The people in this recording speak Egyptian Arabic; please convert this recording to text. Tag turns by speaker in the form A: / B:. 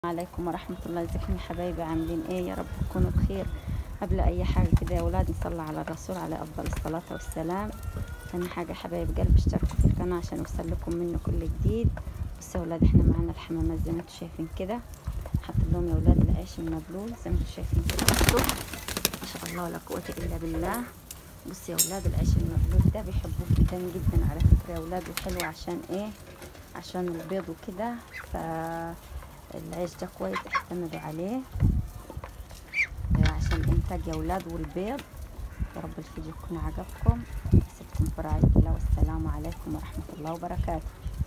A: عليكم ورحمة الله ازيكم يا حبايبي عاملين ايه يا رب تكونوا بخير قبل اي حاجة كده يا ولاد نصلي على الرسول عليه افضل الصلاة والسلام ثاني حاجة حبايب قلب اشتركوا في القناة عشان يوصل لكم منه كل جديد بصوا يا ولاد احنا معانا الحمامات زي ما انتم شايفين كده حاطط لهم يا ولاد العيش المبلول زي ما انتم شايفين كده بصوا ما شاء الله ولا قوة الا بالله بصوا يا ولاد العيش المبلول ده بيحبوه جدا جدا على فكرة يا ولاد وحلو عشان ايه عشان البيض وكده ف العيش ده كويس اعتمدوا عليه عشان الانتاج يا ولاد والبيض يا رب الفيديو يكون عجبكم اسيبكم في رعاية الله والسلام عليكم ورحمة الله وبركاته